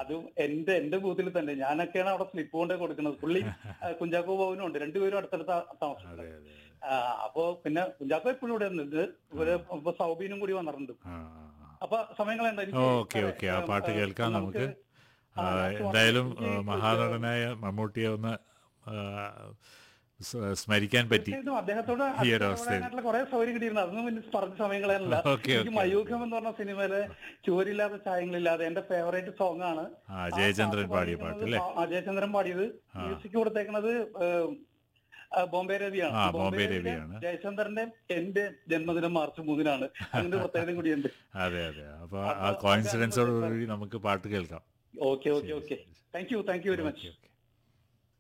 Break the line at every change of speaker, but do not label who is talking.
അതും എന്റെ എന്റെ ബൂത്തിൽ തന്നെ ഞാനൊക്കെയാണ് അവിടെ സ്ലിപ്പ് കൊണ്ടേ കൊടുക്കുന്നത് പുള്ളി ആ, കുഞ്ചാക്കോ ബോബനും ഉണ്ട് രണ്ടുപേരും അടുത്തടുത്ത താമസം
അതെ അതെ
അപ്പോ പിന്നെ കുഞ്ചാക്കോ എപ്പോഴും ഇവിടെ ഉണ്ട് ഇവര് ഇപ്പൊ സൗബീനും കൂടി വന്നിട്ടുണ്ട്
ആ ആ, ആ.
അപ്പൊ സമയങ്ങളുണ്ട് എനിക്ക്
ഓക്കെ ഓക്കെ ആ പാട്ട്
ആ,
കേൾക്കാം നമുക്ക്
ആ,
ആ,
last one.
എന്തായാലും ആ,
എനിക്ക്
മഹാനടനായ മമ്മൂട്ടിയെ ഒന്ന് ആ, സ് സ്മരിക്കാൻ പറ്റി
തീർച്ചയായിട്ടും അദ്ദേഹത്തോട്
ഈ ഒരു അവസ്ഥയിൽ.
കുറെ സൗകര്യം കിട്ടിയിരുന്നു അതൊന്നും പിന്നെ പറഞ്ഞ സമയങ്ങളല്ല
ഓക്കെ,
എനിക്ക്
ഓക്കെ.
മയൂഖം എന്ന് പറഞ്ഞ സിനിമയിലെ ചുവരില്ലാത്ത ചായങ്ങളില്ലാതെ എന്റെ ഫേവറേറ്റ് സോങ് ആണ്
ആ, ജയചന്ദ്രൻ പാടിയ പാട്ട് അല്ലേ?
ആ, ജയചന്ദ്രൻ പാടിയത് മ്യൂസിക് കൊടുത്തേക്കുന്നത് ഏം, ആ, ബോംബെ രവിയാണ്
ആ, ബോംബെ
രവിയുടെ
രവിയാണ്.
ജയചന്ദ്രന്റെ എന്റെ ജന്മദിനം മാർച്ച് മൂന്നിനാണ് അതിന്റെ പ്രത്യേകത കൂടിയുണ്ട്
അതെ അതെ അപ്പൊ ആ കോയിൻസിഡൻസോടുകൂടി നമുക്ക് പാട്ട് കേൾക്കാം
okay okay okay thank you thank you very much
okay